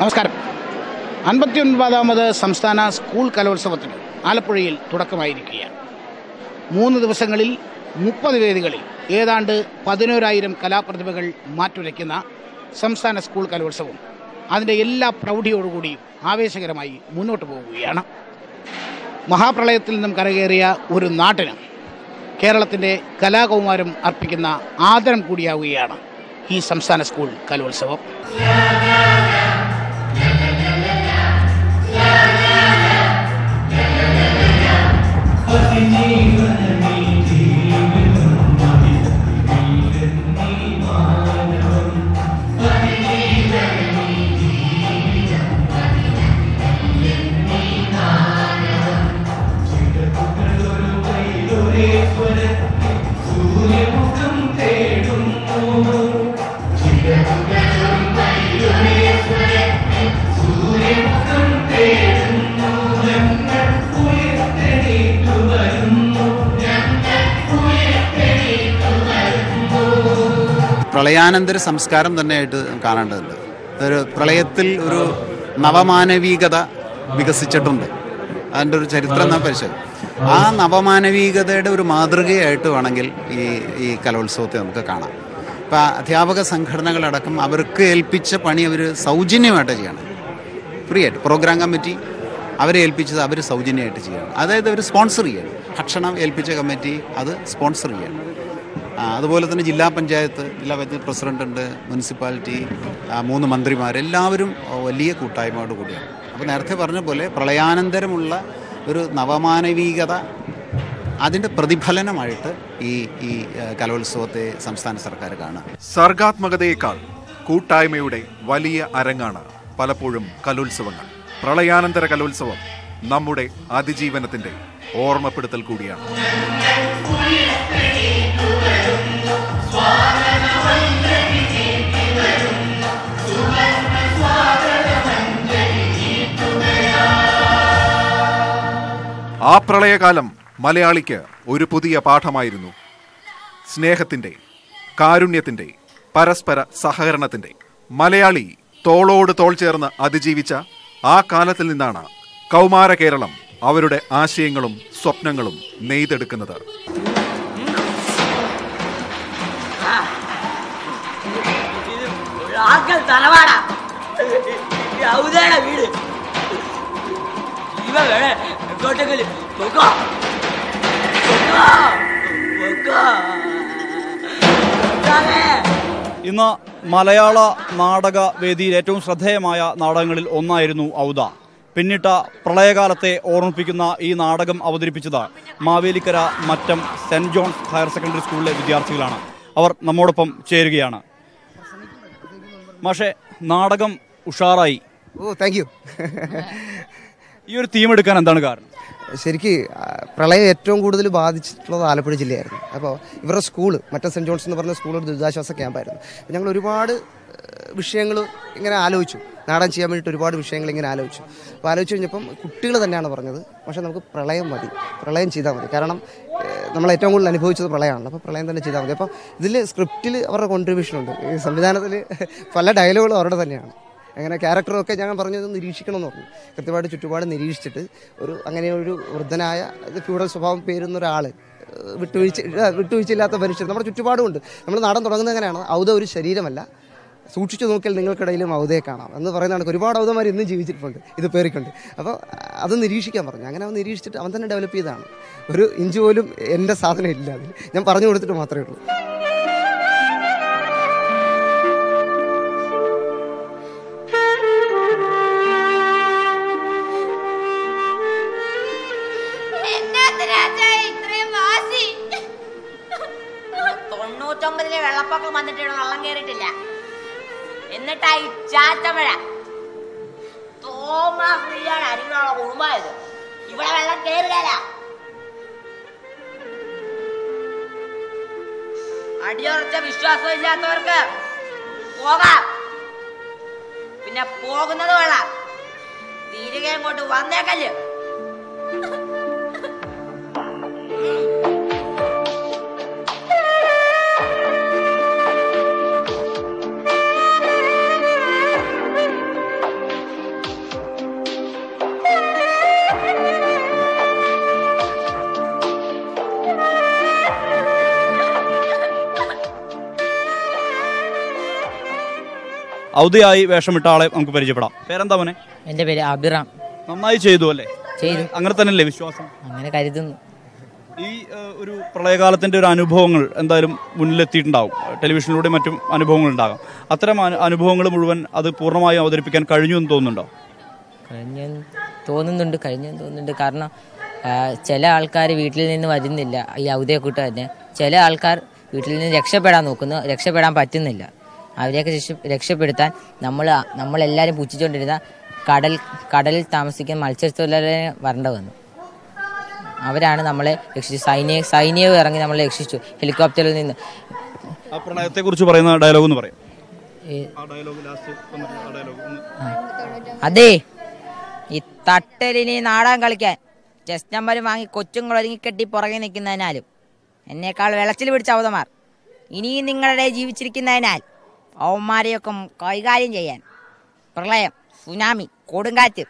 നമസ്കാരം അൻപത്തി ഒൻപതാമത് സംസ്ഥാന സ്കൂൾ കലോത്സവത്തിന് ആലപ്പുഴയിൽ തുടക്കമായിരിക്കുകയാണ് മൂന്ന് ദിവസങ്ങളിൽ മുപ്പത് വേദികളിൽ ഏതാണ്ട് പതിനോരായിരം കലാപ്രതിഭകൾ മാറ്റുരയ്ക്കുന്ന സംസ്ഥാന സ്കൂൾ കലോത്സവം അതിൻ്റെ എല്ലാ പ്രൗഢിയോടുകൂടിയും ആവേശകരമായി മുന്നോട്ട് പോവുകയാണ് മഹാപ്രളയത്തിൽ നിന്നും കരകയറിയ ഒരു നാട്ടിന് കേരളത്തിൻ്റെ കലാകൗമാരം അർപ്പിക്കുന്ന ആദരം കൂടിയാവുകയാണ് ഈ സംസ്ഥാന സ്കൂൾ കലോത്സവം പ്രളയാനന്തര സംസ്കാരം തന്നെയായിട്ട് കാണേണ്ടതുണ്ട് ഒരു പ്രളയത്തിൽ ഒരു നവമാനവികത വികസിച്ചിട്ടുണ്ട് അതിൻ്റെ ഒരു ചരിത്രം നാം പരിശോധിക്കും ആ നവമാനവികതയുടെ ഒരു മാതൃകയായിട്ട് വേണമെങ്കിൽ ഈ ഈ കലോത്സവത്തെ നമുക്ക് കാണാം ഇപ്പം അധ്യാപക സംഘടനകളടക്കം അവർക്ക് ഏൽപ്പിച്ച പണി അവർ സൗജന്യമായിട്ട് ചെയ്യണം ഫ്രീ ആയിട്ട് പ്രോഗ്രാം കമ്മിറ്റി അവരെ ഏൽപ്പിച്ചത് അവർ സൗജന്യമായിട്ട് ചെയ്യണം അതായത് അവർ സ്പോൺസർ ചെയ്യണം ഭക്ഷണം ഏൽപ്പിച്ച കമ്മിറ്റി അത് സ്പോൺസർ ചെയ്യണം ആ, അതുപോലെ തന്നെ ജില്ലാ പഞ്ചായത്ത് ജില്ലാ പഞ്ചായത്ത് പ്രസിഡന്റ് ഉണ്ട് മുനിസിപ്പാലിറ്റി ആ, മൂന്ന് മന്ത്രിമാർ എല്ലാവരും വലിയ കൂട്ടായ്മയോട് കൂടിയാണ് അപ്പോൾ നേരത്തെ പറഞ്ഞ പോലെ പ്രളയാനന്തരമുള്ള ഒരു നവമാനവീകത അതിൻ്റെ പ്രതിഫലനമായിട്ട് ഈ ഈ ആ, കലോത്സവത്തെ സംസ്ഥാന സർക്കാർ കാണുക സർഗാത്മകതയേക്കാൾ കൂട്ടായ്മയുടെ വലിയ അരങ്ങാണ് പലപ്പോഴും കലോത്സവങ്ങൾ പ്രളയാനന്തര കലോത്സവം നമ്മുടെ അതിജീവനത്തിന്റെ ഓർമ്മപ്പെടുത്തൽ കൂടിയാണ് ആ പ്രളയകാലം മലയാളിക്ക് ഒരു പുതിയ പാഠമായിരുന്നു സ്നേഹത്തിന്റെ കാരുണ്യത്തിന്റെ പരസ്പര സഹകരണത്തിന്റെ മലയാളി തോളോട് തോൾ ചേർന്ന് അതിജീവിച്ച ആ കാലത്തിൽ നിന്നാണ് കൗമാര കേരളം അവരുടെ ആശയങ്ങളും സ്വപ്നങ്ങളും നെയ്തെടുക്കുന്നത് ഇത് ഒരാൾക്കൽ തലവാടാ യൗദയുടെ വീട് ജീവ വേണേ എങ്ങോട്ടെങ്കിലും പൊക്കോ പൊക്കോ പൊക്കോ പൊക്കാമേ. ഇന്ന് മലയാള നാടക വേദിയിൽ ഏറ്റവും ശ്രദ്ധേയമായ നാടകങ്ങളിൽ ഒന്നായിരുന്നു ഔദ പിന്നിട്ട പ്രളയകാലത്തെ ഓർമ്മിപ്പിക്കുന്ന ഈ നാടകം അവതരിപ്പിച്ചത് Mavelikara Mattam saint John's higher secondary സ്കൂളിലെ വിദ്യാർത്ഥികളാണ് അവർ നമ്മോടൊപ്പം ചേരുകയാണ് പക്ഷേ നാടകം ഉഷാറായി ഓ താങ്ക് യു ഈ ഒരു തീം എടുക്കാൻ എന്താണ് കാരണം ശരിക്ക് ആ, പ്രളയം ഏറ്റവും കൂടുതൽ ബാധിച്ചിട്ടുള്ളത് ആലപ്പുഴ ജില്ലയായിരുന്നു അപ്പോൾ ഇവരുടെ സ്കൂള് മറ്റേ സെൻറ് ജോൺസ് എന്ന് പറഞ്ഞ സ്കൂൾ ഒരു ദുരിതാശ്വാസ ക്യാമ്പായിരുന്നു അപ്പോൾ ഞങ്ങൾ ഒരുപാട് വിഷയങ്ങൾ ഇങ്ങനെ ആലോചിച്ചു നാടൻ ചെയ്യാൻ വേണ്ടിയിട്ട് ഒരുപാട് വിഷയങ്ങൾ ഇങ്ങനെ ആലോചിച്ചു അപ്പോൾ ആലോചിച്ച് കഴിഞ്ഞപ്പം കുട്ടികൾ തന്നെയാണ് പറഞ്ഞത് പക്ഷേ നമുക്ക് പ്രളയം മതി പ്രളയം ചെയ്താൽ മതി കാരണം ഏഹ്, നമ്മൾ ഏറ്റവും കൂടുതൽ അനുഭവിച്ചത് പ്രളയമാണല്ലോ അപ്പോൾ പ്രളയം തന്നെ ചെയ്താൽ മതി അപ്പോൾ ഇതിൽ സ്ക്രിപ്റ്റിൽ അവരുടെ കോൺട്രിബ്യൂഷൻ ഉണ്ട് ഈ സംവിധാനത്തിൽ പല ഡയലോഗുകളും അവരുടെ തന്നെയാണ് അങ്ങനെ ക്യാരക്ടറൊക്കെ ഞാൻ പറഞ്ഞത് നിരീക്ഷിക്കണം എന്ന് പറഞ്ഞു കൃത്യമായിട്ട് ചുറ്റുപാട് നിരീക്ഷിച്ചിട്ട് ഒരു അങ്ങനെ ഒരു വൃദ്ധനായ ഇത് ഫ്യൂഡൽ സ്വഭാവം പേരുന്ന ഒരാൾ വിട്ടുവീഴ്ച ആ, വിട്ടുവീഴ്ചയില്ലാത്ത മനുഷ്യർ നമ്മുടെ ചുറ്റുപാടുമുണ്ട് നമ്മൾ നാടൻ തുടങ്ങുന്നത് എങ്ങനെയാണ് ഔദ ഒരു ശരീരമല്ല സൂക്ഷിച്ചു നോക്കിയാൽ നിങ്ങൾക്കിടയിലും ഔദയെ കാണാം എന്ന് പറയുന്ന കണക്ക് ഒരുപാട് ഔദമാർ ഇന്നും ജീവിച്ചിട്ടുണ്ട് ഇത് പേറിക്കൊണ്ട് അപ്പോൾ അത് നിരീക്ഷിക്കാൻ പറഞ്ഞു അങ്ങനെ അവൻ നിരീക്ഷിച്ചിട്ട് അവൻ തന്നെ ഡെവലപ്പ് ചെയ്തതാണ് ഒരു ഇഞ്ച് പോലും എൻ്റെ സാധനം ഇല്ല അതിൽ ഞാൻ പറഞ്ഞു കൊടുത്തിട്ട് മാത്രമേ ഉള്ളൂ എന്നാത്തിനാച്ചാ ഇത്രയും വാശി? തൊണ്ണൂറ്റൊമ്പതിലെ വെള്ളപ്പൊക്കം വന്നിട്ട് ഇവിടെ വെള്ളം കയറിയിട്ടില്ല എന്നിട്ടായി ചാത്തമഴ തോമ ഫ്രീയാണ് അരികളുള്ള കുടുംബമായത് ഇവിടെ വെള്ളം കയറുകയല്ല അടിയുറച്ച വിശ്വാസം ഇല്ലാത്തവർക്ക് പോകാം പിന്നെ പോകുന്നത് കൊള്ളാം തിരികെ ഇങ്ങോട്ട് വന്നേക്കല്ല് ഔദയായി വേഷമിട്ട ആളെ നമുക്ക് പരിചയപ്പെടാം പേരെന്താ മോനെ എൻ്റെ പേര് അബിറാം നന്നായി ചെയ്തു അല്ലേ ചെയ്തു അങ്ങനെ തന്നെയല്ലേ വിശ്വാസം അങ്ങനെ കരുതുന്നു ഈ ഏഹ്, ഒരു പ്രളയകാലത്തിന്റെ ഒരു അനുഭവങ്ങൾ എന്തായാലും മുന്നിലെത്തിയിട്ടുണ്ടാവും ടെലിവിഷനിലൂടെ മറ്റും അനുഭവങ്ങൾ ഉണ്ടാകാം അത്തരം അനു- അനുഭവങ്ങൾ മുഴുവൻ അത് പൂർണ്ണമായും അവതരിപ്പിക്കാൻ കഴിഞ്ഞു എന്ന് തോന്നുന്നുണ്ടോ കഴിഞ്ഞെന്ന് തോന്നുന്നുണ്ട് കഴിഞ്ഞെന്ന് തോന്നുന്നുണ്ട് കാരണം ആ, ചില ആൾക്കാർ വീട്ടിൽ നിന്ന് വരുന്നില്ല ഈ ഔദയ കൂട്ട് തന്നെ ചില ആൾക്കാർ വീട്ടിൽ നിന്ന് രക്ഷപ്പെടാൻ നോക്കുന്നു രക്ഷപ്പെടാൻ പറ്റുന്നില്ല അവരെയൊക്കെ രക്ഷ- രക്ഷപ്പെടുത്താൻ നമ്മൾ നമ്മളെല്ലാവരും പുച്ഛിച്ചുകൊണ്ടിരുന്ന കടൽ കടലിൽ താമസിക്കുന്ന മത്സ്യത്തൊഴിലാളികളെ വരേണ്ട വന്നു അവരാണ് നമ്മളെ രക്ഷിച്ചു സൈനിക സൈന്യവും ഇറങ്ങി നമ്മളെ രക്ഷിച്ചു ഹെലികോപ്റ്ററിൽ നിന്ന് ആ പ്രളയത്തെ കുറിച്ച് പറയുന്ന ഡയലോഗ് എന്ന് പറയും ഈ ആ ഡയലോഗ് ലാസ്റ്റ് ആ ഡയലോഗ് ഒന്ന് അതെ ഈ തട്ടലിന് നാടകം കളിക്കാൻ ചെസ് നമ്പർ വാങ്ങി കൊച്ചുങ്ങൾ ഒരുങ്ങിക്കെട്ടി പുറകെ നിൽക്കുന്നതിനാലും എന്നേക്കാൾ വെളച്ചിൽ പിടിച്ച അവതമാർ ഇനിയും നിങ്ങളുടെ ജീവിച്ചിരിക്കുന്നതിനാൽ അവന്മാരെയൊക്കെ കൈകാര്യം ചെയ്യാൻ പ്രളയം സുനാമി കൊടുങ്കാറ്റ്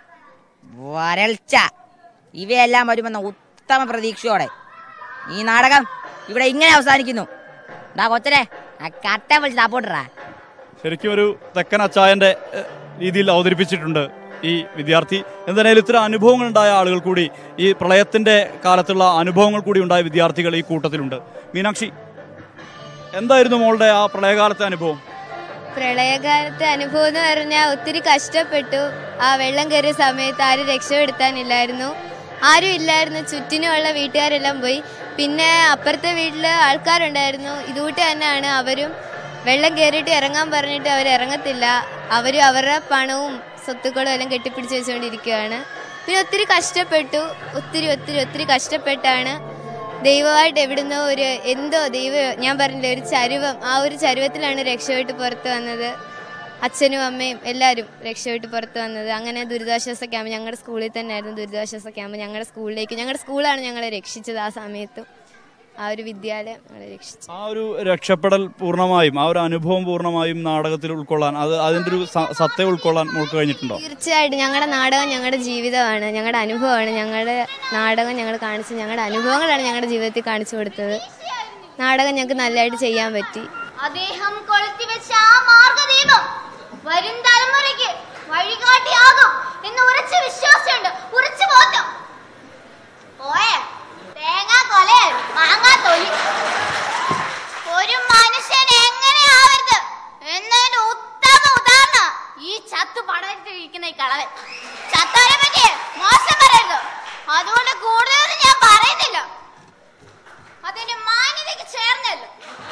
വരൾച്ച ഇവയെല്ലാം വരുമെന്ന ഉത്തമ പ്രതീക്ഷയോടെ ഈ നാടകം ഇവിടെ ഇങ്ങനെ അവസാനിക്കുന്നു ഡാ കൊച്ചനെ ആ കട്ട വിളിച്ച് സപ്പോർട്ടറാ ശരിക്കും ഒരു തെക്കൻ അച്ചായന്റെ ഏഹ്, രീതിയിൽ അവതരിപ്പിച്ചിട്ടുണ്ട് ഈ വിദ്യാർത്ഥി എന്തായാലും ഇത്തരം അനുഭവങ്ങൾ ഉണ്ടായ ആളുകൾ കൂടി ഈ പ്രളയത്തിന്റെ കാലത്തുള്ള അനുഭവങ്ങൾ കൂടി ഉണ്ടായ വിദ്യാർത്ഥികൾ ഈ കൂട്ടത്തിലുണ്ട് മീനാക്ഷി എന്തായിരുന്നു മോളുടെ ആ പ്രളയകാലത്തെ അനുഭവം പ്രളയകാലത്തെ അനുഭവം എന്ന് പറഞ്ഞാൽ ഒത്തിരി കഷ്ടപ്പെട്ടു ആ വെള്ളം കയറിയ സമയത്ത് ആരും രക്ഷപ്പെടുത്താനില്ലായിരുന്നു ആരും ഇല്ലായിരുന്നു ചുറ്റിനുമുള്ള വീട്ടുകാരെല്ലാം പോയി പിന്നെ അപ്പുറത്തെ വീട്ടിൽ ആൾക്കാരുണ്ടായിരുന്നു ഇതുകൂട്ട് തന്നെയാണ് അവരും വെള്ളം കയറിയിട്ട് ഇറങ്ങാൻ പറഞ്ഞിട്ട് അവർ ഇറങ്ങത്തില്ല അവർ അവരുടെ പണവും സ്വത്തുക്കളും എല്ലാം കെട്ടിപ്പിടിച്ച് വെച്ചുകൊണ്ടിരിക്കുകയാണ് പിന്നെ ഒത്തിരി കഷ്ടപ്പെട്ടു ഒത്തിരി ഒത്തിരി ഒത്തിരി കഷ്ടപ്പെട്ടാണ് ദൈവമായിട്ട് എവിടുന്നോ ഒരു എന്തോ ദൈവ ഞാൻ പറഞ്ഞില്ലേ ഒരു ചരുവം ആ ഒരു ചരുവത്തിലാണ് രക്ഷപ്പെട്ട് പുറത്ത് വന്നത് അച്ഛനും അമ്മയും എല്ലാവരും രക്ഷപ്പെട്ട് പുറത്ത് വന്നത് അങ്ങനെ ദുരിതാശ്വാസ ക്യാമ്പ് ഞങ്ങളുടെ സ്കൂളിൽ തന്നെയായിരുന്നു ദുരിതാശ്വാസ ക്യാമ്പ് ഞങ്ങളുടെ സ്കൂളിലേക്ക് ഞങ്ങളുടെ സ്കൂളാണ് ഞങ്ങളെ രക്ഷിച്ചത് ആ സമയത്തും ആ ഒരു വിദ്യാലയം ഞങ്ങളെ രക്ഷിച്ചു ആ ഒരു രക്ഷപ്പെടൽ പൂർണ്ണമായും ആ ഒരു അനുഭവം പൂർണ്ണമായും നാടകത്തിൽ ഉൾക്കൊള്ളാൻ അത് അതിന്റെ ഒരു സ- സത്ത ഉൾക്കൊള്ളാൻ മോൾക്ക് കഴിഞ്ഞിട്ടുണ്ടോ തീർച്ചയായിട്ടും ഞങ്ങളുടെ നാടകം ഞങ്ങളുടെ ജീവിതമാണ് ഞങ്ങളുടെ അനുഭവമാണ് ഞങ്ങളുടെ നാടകം ഞങ്ങൾ കാണിച്ച് ഞങ്ങളുടെ അനുഭവങ്ങളാണ് ഞങ്ങളുടെ ജീവിതത്തിൽ കാണിച്ചു കൊടുത്തത് നാടകം ഞങ്ങൾക്ക് നല്ലതായിട്ട് ചെയ്യാൻ പറ്റി അദ്ദേഹം കൊളുത്തിവെച്ച ആ മാർഗദീപം വരും തലമുറയ്ക്ക് വഴികാട്ടിയാകും എന്ന് ഉറച്ച വിശ്വാസമുണ്ട് ഉറച്ചു ബോധം പോയെ തേങ്ങാ കൊല മാങ്ങാ തൊലി ഒരു മനുഷ്യൻ എങ്ങനെയാവരുത് എന്നതിന് ഉത്തമ ഉദാഹരണം ഈ ചത്തു പടർത്തിരിക്കുന്ന ഈ കളവൻ ചത്തവരെ പറ്റി മോശം പറയരുത് അതുകൊണ്ട് കൂടുതലൊന്നും ഞാൻ പറയുന്നില്ല അതിന്റെ മാന്യതയ്ക്ക് ചേർന്നല്ലോ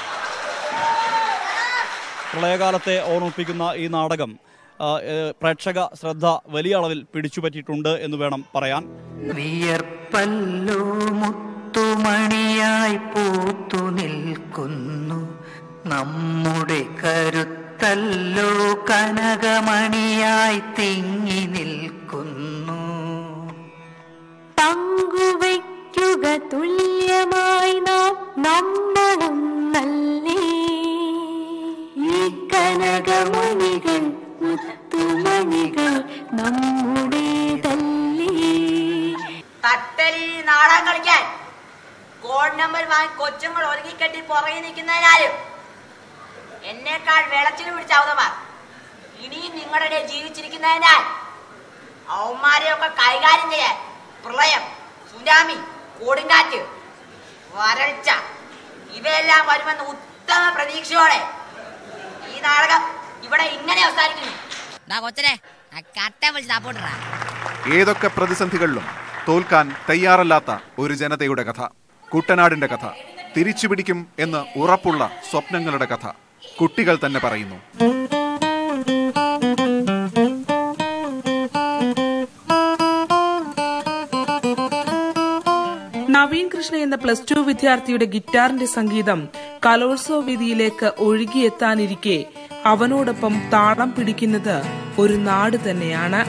പ്രളയകാലത്തെ ഓർമ്മിപ്പിക്കുന്ന ഈ നാടകം ആ, ഏഹ്, പ്രേക്ഷക ശ്രദ്ധ വലിയ അളവിൽ പിടിച്ചുപറ്റിയിട്ടുണ്ട് എന്ന് വേണം പറയാൻ വിയർപ്പല്ലോ മുത്തുമണിയായി പൂത്തു നിൽക്കുന്നു നമ്മുടെ കരുത്തല്ലോ കനകമണിയായി തിങ്ങി നിൽക്കുന്നു പങ്കുവയ്ക്കുക തുല്യമായി നാം നമ്മളൊന്നല്ലേ ഈ കനകമണികൾ മുത്തുമണികൾ നമ്മുടേതല്ലേ തട്ടലിൽ നാടകം കളിക്കാൻ കോഡ് നമ്പർ വാങ്ങി കൊച്ചുങ്ങൾ ഒരുങ്ങിക്കെട്ടി പുറകെ നിൽക്കുന്നതിനാലും എന്നേക്കാൾ വെളച്ചിൽ പിടിച്ച അവതമാർ ഇനിയും നിങ്ങളുടെ ഇടയിൽ ജീവിച്ചിരിക്കുന്നതിനാൽ അവന്മാരെയൊക്കെ കൈകാര്യം ചെയ്യാൻ പ്രളയം സുനാമി കൊടുങ്കാറ്റ് വരൾച്ച ഇവയെല്ലാം വരുമെന്ന ഉത്തമ പ്രതീക്ഷയോടെ ഈ നാടകം ഇവിടെ ഇങ്ങനെ അവസാനിക്കുന്നു കൊച്ചനെ കട്ട വിളിച്ച് സപ്പോർട്ടറാ ഏതൊക്കെ പ്രതിസന്ധികളിലും തോൽക്കാൻ തയ്യാറല്ലാത്ത ഒരു ജനതയുടെ കഥ കുട്ടനാടിന്റെ കഥ തിരിച്ചുപിടിക്കും എന്ന് ഉറപ്പുള്ള സ്വപ്നങ്ങളുടെ കഥ കുട്ടികൾ തന്നെ പറയുന്നു നവീൻ കൃഷ്ണ എന്ന പ്ലസ് ടു വിദ്യാർത്ഥിയുടെ ഗിറ്റാറിന്റെ സംഗീതം കലോത്സവ വേദിയിലേക്ക് ഒഴുകിയെത്താനിരിക്കെ അവനോടൊപ്പം താളം പിടിക്കുന്നത് ഒരു നാട് തന്നെയാണ്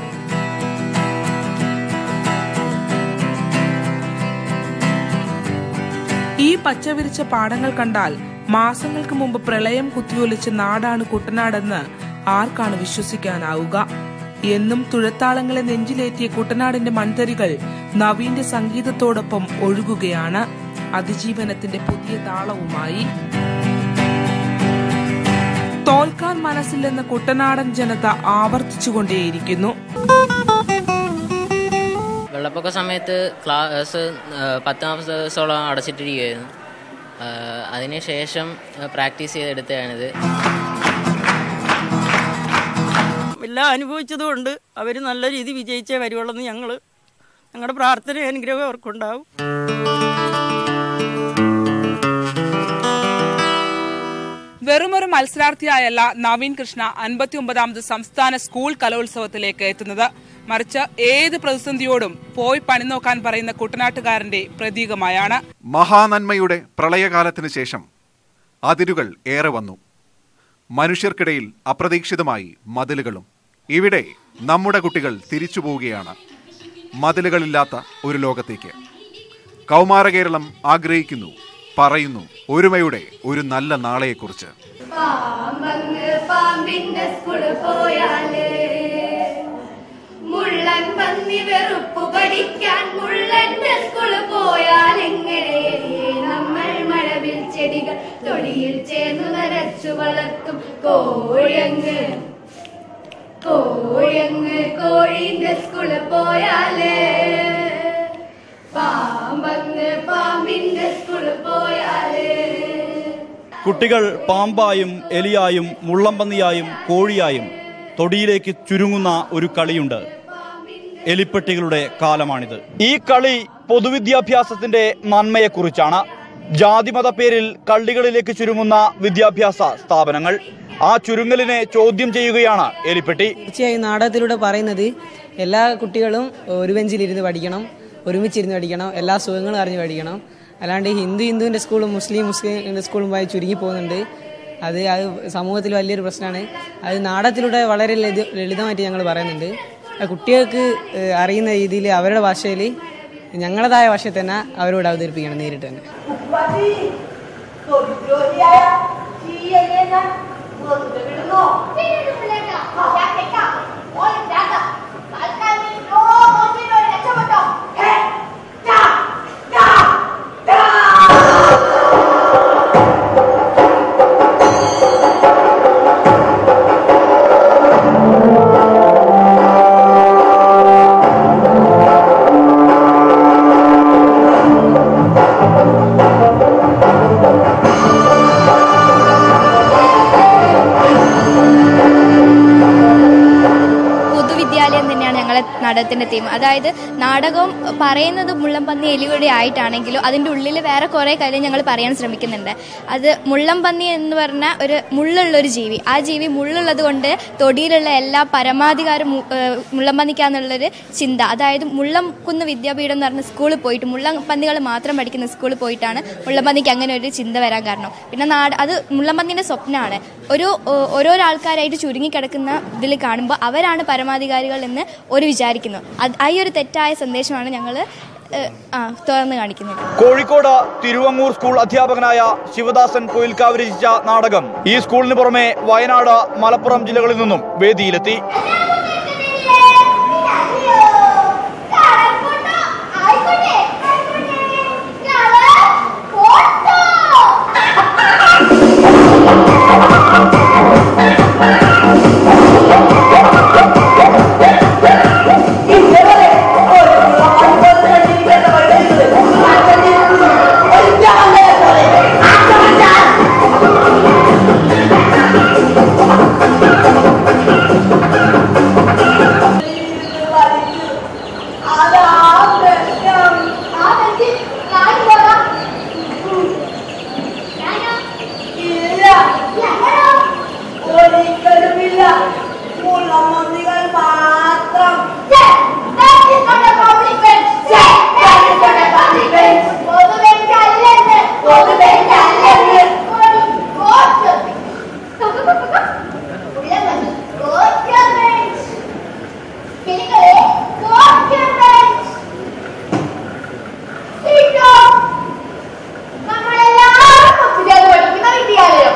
ഈ പച്ചവിരിച്ച പാടങ്ങൾ കണ്ടാൽ മാസങ്ങൾക്ക് മുമ്പ് പ്രളയം കുത്തിയൊലിച്ച നാടാണ് കുട്ടനാടെന്ന് ആർക്കാണ് വിശ്വസിക്കാനാവുക എന്നും തുഴത്താളങ്ങളെ നെഞ്ചിലേറ്റിയ കുട്ടനാടിന്റെ മൺതരികൾ നവീന്റെ സംഗീതത്തോടൊപ്പം ഒഴുകുകയാണ് അതിജീവനത്തിന്റെ പുതിയ താളവുമായി തോൽക്കാൻ മനസ്സ് ക്ലാസ്സില്ലെന്ന് കുട്ടനാടൻ ജനത ആവർത്തിച്ചുകൊണ്ടേയിരിക്കുന്നു വെള്ളപ്പൊക്ക സമയത്ത് ക്ലാസ് പത്ത് നാൽപ്പത് ദിവസത്തോളം അടച്ചിട്ടിരിക്കുകയായിരുന്നു ആ, അതിനുശേഷം പ്രാക്ടീസ് ചെയ്തെടുത്തതാണിത് എല്ലാം അനുഭവിച്ചതുകൊണ്ട് അവർ നല്ല രീതി വിജയിച്ചേ വരുവുള്ളൂ എന്ന് ഞങ്ങൾ ഞങ്ങളുടെ പ്രാർത്ഥന അനുഗ്രഹം അവർക്കുണ്ടാവും വെറുമൊരു മത്സരാർത്ഥിയായല്ല നവീൻ കൃഷ്ണ അൻപത്തി ഒമ്പതാമത് സംസ്ഥാന സ്കൂൾ കലോത്സവത്തിലേക്ക് എത്തുന്നത് മറിച്ച് ഏത് പ്രതിസന്ധിയോടും പോയി പണി നോക്കാൻ പറയുന്ന കുട്ടനാട്ടുകാരന്റെ പ്രതീകമായാണ് മഹാനന്മയുടെ പ്രളയകാലത്തിന് ശേഷം അതിരുകൾ ഏറെ വന്നു മനുഷ്യർക്കിടയിൽ അപ്രതീക്ഷിതമായി മതിലുകളും ഇവിടെ നമ്മുടെ കുട്ടികൾ തിരിച്ചു പോവുകയാണ് മതിലുകളില്ലാത്ത ഒരു ലോകത്തേക്ക് കൗമാര കേരളം ആഗ്രഹിക്കുന്നു പറയുന്നു ഒരുമയുടെ ഒരു നല്ല നാളെയെക്കുറിച്ച് പാമ്പങ്ങ് പാമ്പിന്റെ സ്കൂള് പോയാല് മുള്ളൻ പന്നി വെറുപ്പ് പഠിക്കാൻ മുള്ളന്റെ സ്കൂള് പോയാൽ എങ്ങനെ നമ്മൾ മഴവിൽ ചെടികൾ തൊടിയിൽ ചേർന്നു നരച്ചു വളർത്തും കോഴങ്ങ് കോഴങ്ങ് കോഴിന്റെ സ്കൂള് പോയാല് പാമ്പങ്ങ് പാമ്പിന്റെ സ്കൂള് പോയാല് കുട്ടികൾ പാമ്പായും എലിയായും മുള്ളംപന്നിയായും കോഴിയായും തൊടിയിലേക്ക് ചുരുങ്ങുന്ന ഒരു കളിയുണ്ട് എലിപ്പെട്ടികളുടെ കാലമാണിത് ഈ കളി പൊതുവിദ്യാഭ്യാസത്തിന്റെ നന്മയെക്കുറിച്ചാണ് ജാതിമത പേരിൽ കള്ളികളിലേക്ക് ചുരുങ്ങുന്ന വിദ്യാഭ്യാസ സ്ഥാപനങ്ങൾ ആ ചുരുങ്ങലിനെ ചോദ്യം ചെയ്യുകയാണ് എലിപ്പെട്ടി തീർച്ചയായും നാടകത്തിലൂടെ പറയുന്നത് എല്ലാ കുട്ടികളും ഒരു ബെഞ്ചിലിരുന്ന് പഠിക്കണം ഒരുമിച്ചിരുന്ന് പഠിക്കണം എല്ലാ സുഖങ്ങളും അറിഞ്ഞ് പഠിക്കണം അല്ലാണ്ട് ഹിന്ദു ഹിന്ദുവിൻ്റെ സ്കൂളും മുസ്ലിം മുസ്ലിമിൻ്റെ സ്കൂളുമായി ചുരുങ്ങി പോകുന്നുണ്ട് അത് അത് സമൂഹത്തിൽ വലിയൊരു പ്രശ്നമാണ് അത് നാടകത്തിലൂടെ വളരെ ലളിത ലളിതമായിട്ട് ഞങ്ങൾ പറയുന്നുണ്ട് അത് കുട്ടികൾക്ക് ഏഹ്, അറിയുന്ന രീതിയിൽ അവരുടെ ഭാഷയിൽ ഞങ്ങളുടേതായ ഭാഷയിൽ തന്നെ അവരോട് അവതരിപ്പിക്കണം നേരിട്ട് തന്നെ ഉപ്പാച്ചി, തൊഴിൽജോലിയായ ചീയലിനെ ഞാൻ വെറുതെ വിടുന്നോ? ആ, ഞാൻ കേൾക്കാം. ഓൻ ഇല്ലാത്ത തൽക്കാലം നീ നോ നോക്കിയിട്ട് ഒരു രക്ഷപ്പെട്ടോ? ഹേ, ടാ, ടാ, ടാ. പൊതുവിദ്യാലയം തന്നെയാണ് ഞങ്ങളെ നാടകത്തിന്റെ തീം അതായത് നാടകം പറയുന്നത് മുള്ളംപന്നി എലിയുടെ ആയിട്ടാണെങ്കിലും അതിൻ്റെ ഉള്ളിൽ വേറെ കുറേ കാര്യം ഞങ്ങൾ പറയാൻ ശ്രമിക്കുന്നുണ്ട് അത് മുള്ളംപന്നി എന്ന് പറഞ്ഞ ഒരു മുള്ളുള്ള ഒരു ജീവി ആ ജീവി മുള്ളുള്ളത് കൊണ്ട് തൊടിയിലുള്ള എല്ലാ പരമാധികാരം മു- ഏഹ് മുള്ളംപന്നിക്കാന്നുള്ളൊരു ചിന്ത അതായത് മുള്ളംകുന്ന് വിദ്യാപീഠം എന്ന് പറഞ്ഞ സ്കൂളിൽ പോയിട്ട് മുള്ളംപന്നികൾ മാത്രം പഠിക്കുന്ന സ്കൂളിൽ പോയിട്ടാണ് മുള്ളംപന്നിക്ക് അങ്ങനെ ഒരു ചിന്ത വരാൻ കാരണം പിന്നെ നാട് അത് മുള്ളംപന്നിന്റെ സ്വപ്നമാണ് ഒരു ഓ- ഓരോരോ ആൾക്കാരായിട്ട് ചുരുങ്ങിക്കിടക്കുന്ന ഇതിൽ കാണുമ്പോൾ അവരാണ് പരമാധികാരികൾ എന്ന് ഒരു വിചാരിക്കുന്നു അത് ആ ഈ ഒരു തെറ്റായ സന്ദേശമാണ് ഞങ്ങൾ ആ തുറന്നു കാണിക്കുന്നത് കോഴിക്കോട് തിരുവങ്ങൂർ സ്കൂൾ അധ്യാപകനായ ശിവദാസൻ കോയിൽക്കാവ് രചിച്ച നാടകം ഈ സ്കൂളിന് പുറമെ വയനാട് മലപ്പുറം ജില്ലകളിൽ നിന്നും വേദിയിലെത്തി ഒരിക്കലുമില്ല മുള്ളമന്തികൾ മാത്രം നമ്മളെല്ലാവരും ഒത്തുചേർന്ന് പഠിക്കുന്ന വിദ്യാലയം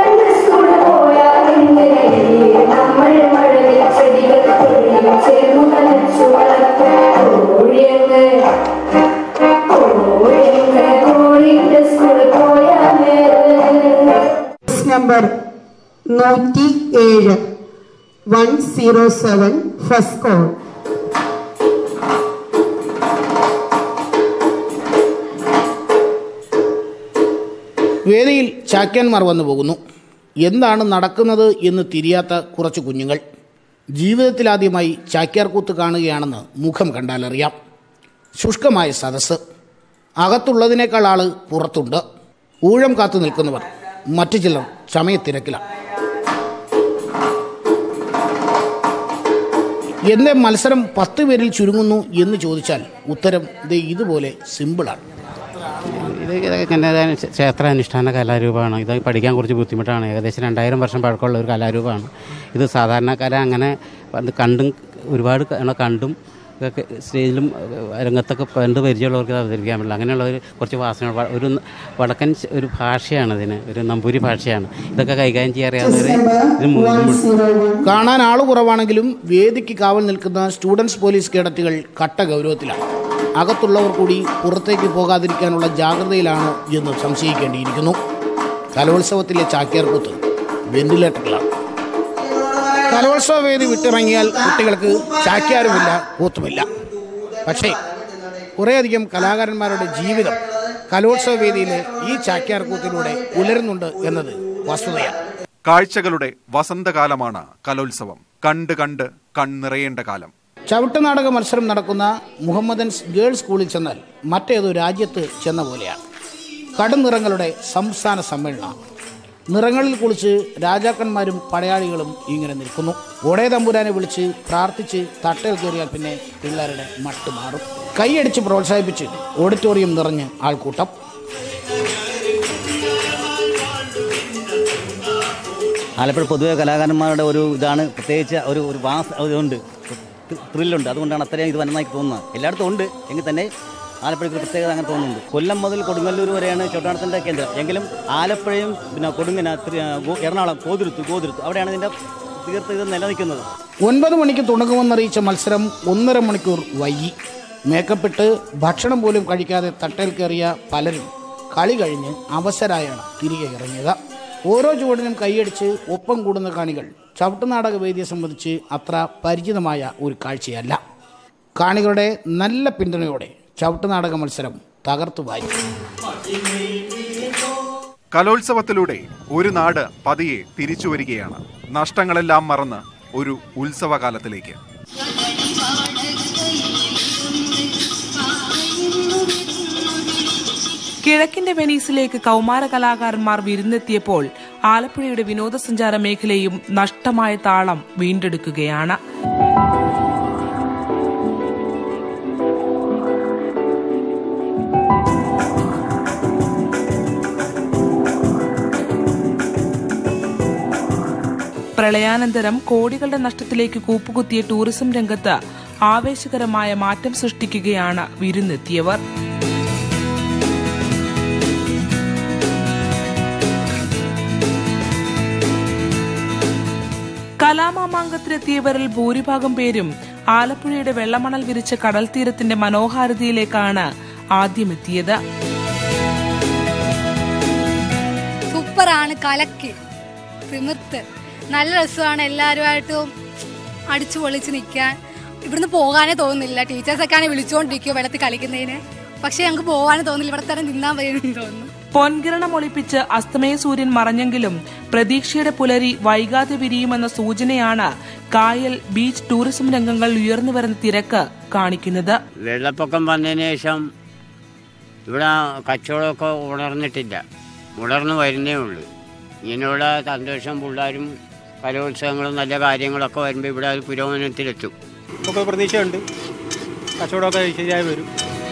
നമ്മൾ മഴവിൽ ചെടികൾ ചേർന്നു നനച്ചു വളർത്തും കോഴിയങ്ങ് കോഴിയങ്ങ് കോഴിയുടെ സ്കൂളിൽ പോയാലേ നമ്പർ നൂറ്റി ഏഴ് one zero seven first call വേദിയിൽ ചാക്യാന്മാർ വന്നു പോകുന്നു എന്താണ് നടക്കുന്നത് എന്ന് തിരിയാത്ത കുറച്ച് കുഞ്ഞുങ്ങൾ ജീവിതത്തിലാദ്യമായി ചാക്യാർകൂത്ത് കാണുകയാണെന്ന് മുഖം കണ്ടാലറിയാം ശുഷ്കമായ സദസ്സ് അകത്തുള്ളതിനേക്കാൾ ആള് പുറത്തുണ്ട് ഊഴം കാത്തു നിൽക്കുന്നവർ മറ്റു ചിലർ ചമയത്തിരക്കിലാണ് എന്റെ മത്സരം പത്ത് പേരിൽ ചുരുങ്ങുന്നു എന്ന് ചോദിച്ചാൽ ഉത്തരം ദേ ഇതുപോലെ സിമ്പിളാണ് ഇത് കന്യാദാന ക്ഷേത്രാനുഷ്ഠാന കലാരൂപമാണ് ഇത് പഠിക്കാൻ കുറച്ച് ബുദ്ധിമുട്ടാണ് ഏകദേശം രണ്ടായിരം വർഷം പഴക്കമുള്ള ഒരു കലാരൂപമാണ് ഇത് സാധാരണക്കാരെ അങ്ങനെ അത് കണ്ടും ഒരുപാട് ക- കണ്ടും ഒക്കെ സ്റ്റേജിലും ഏഹ്, രംഗത്തൊക്കെ കണ്ട് പരിചയമുള്ളവർക്ക് ഇത് അവതരിപ്പിക്കാൻ പറ്റില്ല അങ്ങനെയുള്ള ഒരു കുറച്ച് വാസന വ- ഒരു വടക്കൻ ശ- ഒരു ഭാഷയാണ് ഇതിന് ഒരു നമ്പൂരി ഭാഷയാണ് ഇതൊക്കെ കൈകാര്യം ചെയ്യാൻ അറിയാവുന്നവർ ഇത് മു- ഇത് മു- കാണാൻ ആള് കുറവാണെങ്കിലും വേദിക്ക് കാവൽ നിൽക്കുന്ന സ്റ്റുഡൻസ് പോലീസ് കേഡറ്റുകൾ കട്ട ഗൗരവത്തിലാണ് അകത്തുള്ളവർ കൂടി പുറത്തേക്ക് പോകാതിരിക്കാനുള്ള ജാഗ്രതയിലാണോ എന്ന് സംശയിക്കേണ്ടിയിരിക്കുന്നു കലോത്സവത്തിലെ ചാക്യാർകൂത്ത് വെന്റിലേറ്ററിലാണ് കലോത്സവ വേദി വിട്ടിറങ്ങിയാൽ കുട്ടികൾക്ക് ചാക്യാരുമില്ല കൂത്തുമില്ല പക്ഷേ കുറേയധികം കലാകാരന്മാരുടെ ജീവിതം കലോത്സവ വേദിയിലെ ഈ ചാക്യാർകൂത്തിലൂടെ ഉലരുന്നുണ്ട് എന്നത് വസ്തുതയാണ് കാഴ്ചകളുടെ വസന്തകാലമാണ് കലോത്സവം കണ്ട് കണ്ട് കണ്ണിറയേണ്ട കാലം ചവിട്ട് നാടക മത്സരം നടക്കുന്ന മുഹമ്മദൻസ് ഗേൾസ് സ്കൂളിൽ ചെന്നാൽ മറ്റേതോ രാജ്യത്ത് ചെന്ന പോലെയാണ് കടുനിറങ്ങളുടെ സംസ്ഥാന സമ്മേളനം നിറങ്ങളിൽ കുളിച്ച് രാജാക്കന്മാരും പടയാളികളും ഇങ്ങനെ നിൽക്കുന്നു ഒടേ തമ്പുരാനെ വിളിച്ച് പ്രാർത്ഥിച്ച് തട്ടയിൽ കയറിയാൽ പിന്നെ പിള്ളേരുടെ മട്ട് മാറും കൈയടിച്ച് പ്രോത്സാഹിപ്പിച്ച് ഓഡിറ്റോറിയം നിറഞ്ഞ് ആൾക്കൂട്ടം ആലപ്പുഴ പൊതുവെ കലാകാരന്മാരുടെ ഒരു ഇതാണ് പ്രത്യേകിച്ച് ഒരു ഒരു വാസ ഇതുണ്ട് ത്രില്ലുണ്ട് അതുകൊണ്ടാണ് അത്രയും ഇത് വന്നതായി തോന്നുന്നത് എല്ലായിടത്തും ഉണ്ട് എങ്കിൽ തന്നെ ആലപ്പുഴയ്ക്ക് ഒരു പ്രത്യേകത അങ്ങനെ തോന്നുന്നുണ്ട് കൊല്ലം മുതൽ കൊടുങ്ങല്ലൂർ വരെയാണ് ചോട്ടാണത്തിൻ്റെ കേന്ദ്രം എങ്കിലും ആലപ്പുഴയും പിന്നെ കൊടുങ്ങന ത്രി- ഗോ- എറണാകുളം കോതിരുത്ത് ഗോതിരുത്ത് അവിടെയാണ് ഇതിൻ്റെ തീർത്ത് ഇത് നിലനിൽക്കുന്നത് ഒൻപത് മണിക്ക് തുടങ്ങുമെന്നറിയിച്ച മത്സരം ഒന്നര മണിക്കൂർ വൈകി മേക്കപ്പിട്ട് ഭക്ഷണം പോലും കഴിക്കാതെ തട്ടയിൽ കയറിയ പലരും കളി കഴിഞ്ഞ് അവസരായാണ് തിരികെ ഇറങ്ങിയത് ഓരോ ചുവടിനും കൈയടിച്ച് ഒപ്പം കൂടുന്ന കാണികൾ ചവിട്ടുനാടക വേദിയെ സംബന്ധിച്ച് അത്ര പരിചിതമായ ഒരു കാഴ്ചയല്ല കാണികളുടെ നല്ല പിന്തുണയോടെ ചവിട്ടുനാടക മത്സരം തകർത്തു വായി കലോത്സവത്തിലൂടെ ഒരു നാട് പതിയെ തിരിച്ചു വരികയാണ് നഷ്ടങ്ങളെല്ലാം മറന്ന് ഒരു ഉത്സവകാലത്തിലേക്ക് കിഴക്കിന്റെ വെനീസിലേക്ക് കൗമാര കലാകാരന്മാർ വിരുന്നെത്തിയപ്പോൾ ആലപ്പുഴയുടെ വിനോദസഞ്ചാര മേഖലയും നഷ്ടമായ താളം വീണ്ടെടുക്കുകയാണ് പ്രളയാനന്തരം കോടികളുടെ നഷ്ടത്തിലേക്ക് കൂപ്പുകുത്തിയ ടൂറിസം രംഗത്ത് ആവേശകരമായ മാറ്റം സൃഷ്ടിക്കുകയാണ് വിരുന്നെത്തിയവർ കലാമാമാങ്കത്തിലെത്തിയവരിൽ ഭൂരിഭാഗം പേരും ആലപ്പുഴയുടെ വെള്ളമണൽ വിരിച്ച കടൽ തീരത്തിന്റെ മനോഹാരിതയിലേക്കാണ് ആദ്യമെത്തിയത് സൂപ്പറാണ് കലക്ക് തിമിർത്ത് നല്ല രസമാണ് എല്ലാവരുമായിട്ടും അടിച്ചു പൊളിച്ച് നിൽക്കാൻ ഇവിടുന്ന് പോകാനേ തോന്നുന്നില്ല ടീച്ചേഴ്സൊക്കെയാണ് വിളിച്ചുകൊണ്ടിരിക്കുക വെള്ളത്തിൽ കളിക്കുന്നതിന് പക്ഷെ ഞങ്ങൾക്ക് പോകാനേ തോന്നില്ല ഇവിടെ തന്നെ നിന്നാൻ വരുമെന്ന് തോന്നുന്നു പൊൻകിരണം ഒളിപ്പിച്ച് അസ്തമയ സൂര്യൻ മറഞ്ഞെങ്കിലും പ്രതീക്ഷയുടെ പുലരി വൈകാതെ വിരിയുമെന്ന സൂചനയാണ് കായൽ ബീച്ച് ടൂറിസം രംഗങ്ങൾ ഉയർന്നു വരുന്ന തിരക്ക് കാണിക്കുന്നത് വെള്ളപ്പൊക്കം വന്നതിന് ശേഷം ഇവിടെ കച്ചവടമൊക്കെ ഉണർന്നിട്ടില്ല ഉണർന്നു വരുന്നേ ഉള്ളൂ ഇങ്ങനെയുള്ള സന്തോഷം പിള്ളേരും കലോത്സവങ്ങളും നല്ല കാര്യങ്ങളൊക്കെ വരുമ്പോൾ ഇവിടെ അത് പുരോഗമനത്തിലെത്തും ഒക്കെ പ്രതീക്ഷയുണ്ട് കച്ചവടമൊക്കെ ശരിയായി വരും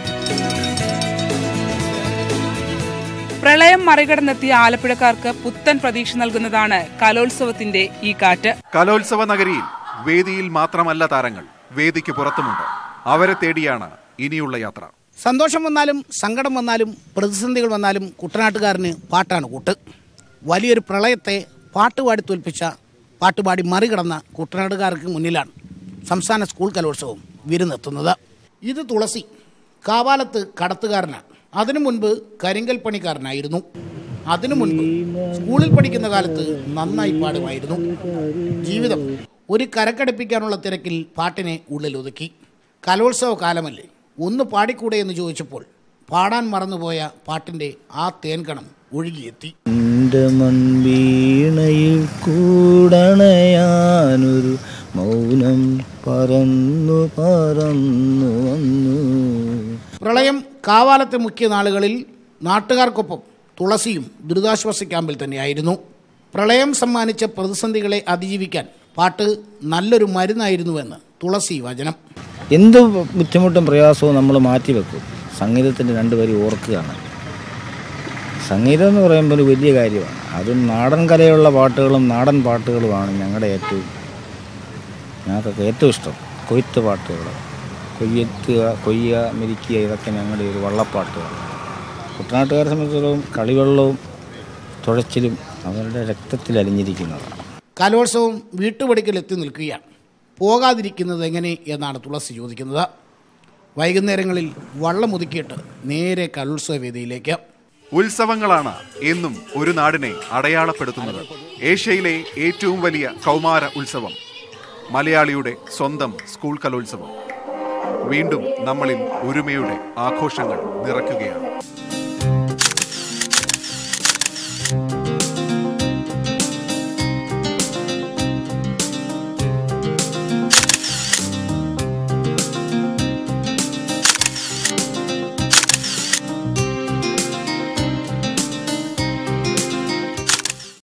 പ്രളയം മറികടന്നെത്തിയ ആലപ്പുഴക്കാർക്ക് പുത്തൻ പ്രതീക്ഷ നൽകുന്നതാണ് കലോത്സവത്തിന്റെ ഈ കാറ്റ് കലോത്സവ നഗരിയിൽ വേദിയിൽ മാത്രമല്ല താരങ്ങൾ വേദിക്ക് പുറത്തുമുണ്ട് അവരെ തേടിയാണ് ഇനിയുള്ള യാത്ര സന്തോഷം വന്നാലും സങ്കടം വന്നാലും പ്രതിസന്ധികൾ വന്നാലും കുട്ടനാട്ടുകാരന് പാട്ടാണ് കൂട്ട് വലിയൊരു പ്രളയത്തെ പാട്ടുപാടി തോൽപ്പിച്ച പാട്ടുപാടി മറികടന്ന കുട്ടനാട്ടുകാർക്ക് മുന്നിലാണ് സംസ്ഥാന സ്കൂൾ കലോത്സവം വിരുന്നെത്തുന്നത് ഇത് തുളസി കാവാലത്ത് കടത്തുകാരനാണ് അതിനു മുൻപ് കരിങ്കൽ പണിക്കാരനായിരുന്നു അതിനു മുൻപ് സ്കൂളിൽ പഠിക്കുന്ന കാലത്ത് നന്നായി പാടുമായിരുന്നു ജീവിതം ഒരു കരക്കടുപ്പിക്കാനുള്ള തിരക്കിൽ പാട്ടിനെ ഉള്ളിലൊതുക്കി കലോത്സവ കാലമല്ലേ ഒന്ന് പാടിക്കൂടെ എന്ന് ചോദിച്ചപ്പോൾ പാടാൻ മറന്നുപോയ പാട്ടിൻ്റെ ആ തേൻകണം ഒഴുകിയെത്തി എൻ്റെ മൺവീണയിൽ കൂടണയാനൊരു മൗനം പറന്നു പറന്നു വന്നു പ്രളയം കാവാലത്തെ മുഖ്യ നാളുകളിൽ നാട്ടുകാർക്കൊപ്പം തുളസിയും ദുരിതാശ്വാസ ക്യാമ്പിൽ തന്നെയായിരുന്നു പ്രളയം സമ്മാനിച്ച പ്രതിസന്ധികളെ അതിജീവിക്കാൻ പാട്ട് നല്ലൊരു മരുന്നായിരുന്നുവെന്ന് തുളസി വചനം എന്ത് ബുദ്ധിമുട്ടും പ്രയാസവും നമ്മൾ മാറ്റിവെക്കും സംഗീതത്തിൻ്റെ രണ്ട് വരി ഓർക്കുകയാണ് സംഗീതം എന്ന് പറയുമ്പോൾ ഒരു വലിയ കാര്യമാണ് അതും നാടൻ കലയുള്ള പാട്ടുകളും നാടൻ പാട്ടുകളുമാണ് ഞങ്ങളുടെ ഏറ്റവും ഞങ്ങൾക്കൊക്കെ ഏറ്റവും ഇഷ്ടം കൊയ്ത്ത് പാട്ടുകൾ കൊയ്യെത്തുക കൊയ്യുക മെരിക്കുക ഇതൊക്കെ ഞങ്ങളുടെ ഒരു വള്ളപ്പാട്ടുകൾ കുട്ടനാട്ടുകാരെ സംബന്ധിച്ചിടത്തോളം കളിവെള്ളവും തുഴച്ചിലും അവരുടെ രക്തത്തിൽ അലിഞ്ഞിരിക്കുന്നതാണ് കലോത്സവം വീട്ടുപടിക്കൽ എത്തി നിൽക്കുകയാണ് പോകാതിരിക്കുന്നത് എങ്ങനെ എന്നാണ് തുളസി ചോദിക്കുന്നത് വൈകുന്നേരങ്ങളിൽ വള്ളമൊതുക്കിയിട്ട് നേരെ കലോത്സവ വേദിയിലേക്ക് ഉത്സവങ്ങളാണ് എന്നും ഒരു നാടിനെ അടയാളപ്പെടുത്തുന്നത് ഏഷ്യയിലെ ഏറ്റവും വലിയ കൗമാര ഉത്സവം മലയാളിയുടെ സ്വന്തം സ്കൂൾ കലോത്സവം വീണ്ടും നമ്മളിൽ ഒരുമയുടെ ആഘോഷങ്ങൾ നിറയ്ക്കുകയാണ്